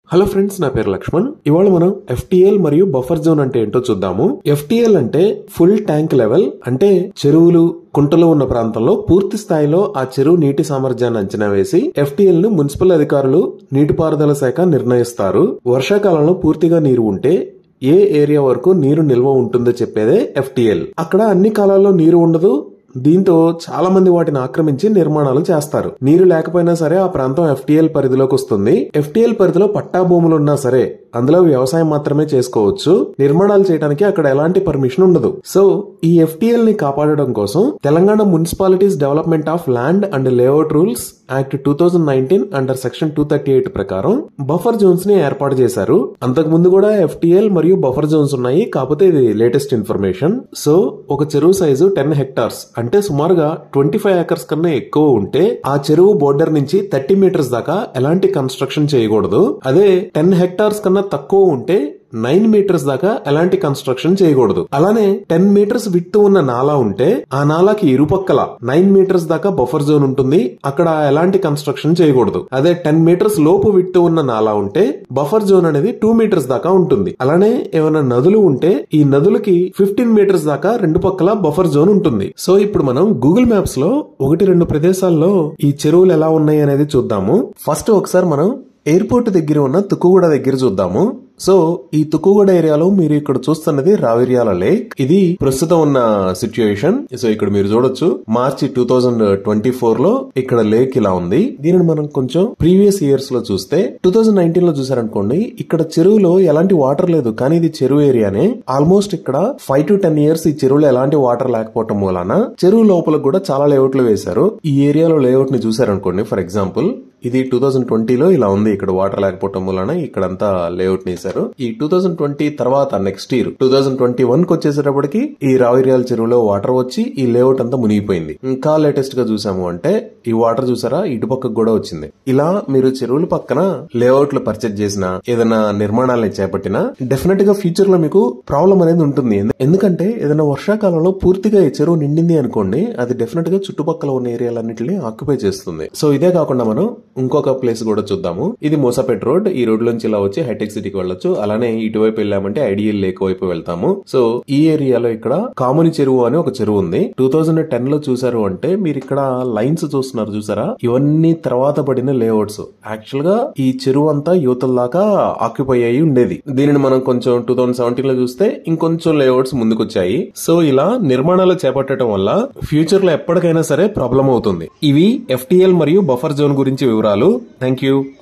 hello friends నా పేరు లక్ష్మణ్ ఇవాళ మనం ఎఫ్టిఎల్ మరియు బఫర్ జోన్ అంటే ఏంటో చూద్దాము ఎఫ్టిఎల్ అంటే ఫుల్ ట్యాంక్ లెవెల్ అంటే చెరువులు కుంటలు ఉన్న ప్రాంతంలో పూర్తి స్థాయిలో ఆ చెరువు నీటి సామర్థ్యాన్ని అంచనా వేసి ఎఫ్టిఎల్ ను మున్సిపల్ అధికారులు నీటిపారుదల శాఖ నిర్ణయిస్తారు వర్షాకాలంలో పూర్తిగా నీరు ఉంటే ఏ ఏరియా వరకు నీరు నిల్వ ఉంటుందో చెప్పేదే ఎఫ్టిఎల్ అక్కడ అన్ని కాలాల్లో నీరు ఉండదు దీంతో చాలా మంది వాటిని ఆక్రమించి నిర్మాణాలు చేస్తారు నీరు లేకపోయినా సరే ఆ ప్రాంతం ఎఫ్టిఎల్ పరిధిలోకి వస్తుంది ఎఫ్టిఎల్ పరిధిలో పట్టా భూములు ఉన్నా సరే అందులో వ్యవసాయం మాత్రమే చేసుకోవచ్చు నిర్మాణాలు చేయడానికి అక్కడ ఎలాంటి పర్మిషన్ ఉండదు సో ఈ ఎఫ్టిఎల్ ని కాపాడడం కోసం Telangana municipalities development of land and layout rules act two thousand nineteen under section two thirty eight ప్రకారం బఫర్ జోన్స్ ని ఏర్పాటు చేశారు అంతకు ముందు కూడా ఎఫ్టిఎల్ మరియు బఫర్ జోన్స్ ఉన్నాయి కాకపోతే ఇది లేటెస్ట్ ఇన్ఫర్మేషన్ సో ఒక చెరువు సైజు టెన్ హెక్టార్స్ అంటే సుమారుగా ట్వంటీ ఫైవ్ ఏకర్స్ కన్నా ఎక్కువ ఉంటే ఆ చెరువు బోర్డర్ నుంచి థర్టీ మీటర్స్ దాకా ఎలాంటి కన్స్ట్రక్షన్ చేయకూడదు అదే టెన్ హెక్టార్స్ కన్నా తక్కువ ఉంటే నైన్ మీటర్స్ దాకా ఎలాంటి కన్స్ట్రక్షన్ చేయకూడదు అలానే టెన్ మీటర్స్ విత్తు ఉన్న నాలా ఉంటే ఆ నాలాకి ఇరుపక్కల నైన్ మీటర్స్ దాకా బఫర్ జోన్ ఉంటుంది అక్కడ ఎలాంటి కన్స్ట్రక్షన్ చేయకూడదు అదే టెన్ మీటర్స్ లోపు విత్తు ఉన్న నాలా ఉంటే బఫర్ జోన్ అనేది టూ మీటర్స్ దాకా ఉంటుంది అలానే ఏమైనా నదులు ఉంటే ఈ నదులకి ఫిఫ్టీన్ మీటర్స్ దాకా రెండు పక్కల బఫర్ జోన్ ఉంటుంది సో ఇప్పుడు మనం గూగుల్ మ్యాప్స్ లో ఒకటి రెండు ప్రదేశాల్లో ఈ చెరువులు ఎలా ఉన్నాయి అనేది చూద్దాము ఫస్ట్ ఒకసారి మనం ఎయిర్పోర్ట్ దగ్గర ఉన్న తుక్కుగూడ దగ్గర చూద్దాము సో ఈ తుక్కుగూడ ఏరియాలో మీరు ఇక్కడ చూస్తున్నది రావిర్యాల లేక్ ఇది ప్రస్తుతం ఉన్న సిచ్యుయేషన్ సో ఇక్కడ మీరు చూడొచ్చు మార్చి టూ థౌజండ్ ట్వంటీ ఫోర్ లో ఇక్కడ లేక్ ఇలా ఉంది దీనిని మనం కొంచెం ప్రీవియస్ ఇయర్స్ లో చూస్తే టూ థౌజండ్ నైన్టీన్ లో చూసారనుకోండి ఇక్కడ చెరువులో ఎలాంటి వాటర్ లేదు కానీ ఇది చెరువు ఏరియానే ఆల్మోస్ట్ ఇక్కడ ఫైవ్ టు టెన్ ఇయర్స్ ఈ చెరువులో ఎలాంటి వాటర్ లేకపోవటం మూలాన చెరువు లోపల కూడా చాలా లేఅవుట్లు వేశారు ఈ ఏరియాలో లేఅవుట్ ని చూసారనుకోండి ఫర్ ఎగ్జాంపుల్ ఇది టూ థౌజండ్ ట్వంటీలో ఇలా ఉంది ఇక్కడ వాటర్ లేకపోవటం వలన ఇక్కడంతా లేఅవుట్ వేశారు ఈ టూ థౌజండ్ ట్వంటీ తర్వాత next year two thousand twenty one కి వచ్చేసేటప్పటికి ఈ రావిర్యాల చెరువులో వాటర్ వచ్చి ఈ లేఅవుట్ అంతా మునిగిపోయింది ఇంకా లేటెస్ట్ గా చూసాము అంటే ఈ వాటర్ చూసారా ఇటుపక్కకు కూడా వచ్చింది ఇలా మీరు చెరువుల పక్కన లేఅవుట్లు పర్చేజ్ చేసిన ఏదైనా నిర్మాణాలను చేపట్టినా డెఫినెట్ గా ఫ్యూచర్ లో మీకు ప్రాబ్లం అనేది ఉంటుంది ఎందు- ఎందుకంటే ఏదైనా వర్షాకాలంలో పూర్తిగా ఈ చెరువు నిండింది అనుకోండి అది డెఫినెట్ గా చుట్టుపక్కల ఉన్న ఏరియాలన్నింటినీ ఆక్యుపై చేస్తుంది సో ఇదే కాకుండా మనం ఇంకొక ప్లేస్ కూడా చూద్దాము ఇది మోసాపేట్ రోడ్ ఈ రోడ్ నుంచి ఇలా వచ్చి హైటెక్ సిటీకి వెళ్ళొచ్చు అలానే ఇటువైపు వెళ్ళామంటే ఐడియల్ లేక్ వైపు వెళ్తాము సో ఈ ఏరియాలో ఇక్కడ కాముని చెరువు అని ఒక చెరువు ఉంది టూ థౌజండ్ టెన్ లో చూసారు అంటే మీరు ఇక్కడ లైన్స్ చూస్తున్నారు చూసారా ఇవన్నీ తర్వాత పడిన లేఅవుట్స్ యాక్చువల్ గా ఈ చెరువు అంతా యువతల దాకా ఆక్యుపై అయి ఉండేది దీనిని మనం కొంచెం టూ థౌసండ్ సెవెంటీన్ లో చూస్తే ఇంకొంచెం లేఅవుట్స్ ముందుకొచ్చాయి సో ఇలా నిర్మాణాలు చేపట్టడం వల్ల ఫ్యూచర్ లో ఎప్పటికైనా సరే ప్రాబ్లం అవుతుంది ఇవి ఎఫ్టిఎల్ మరియు బఫర్ జోన్ గురించి వివరాలు థ్యాంక్ యూ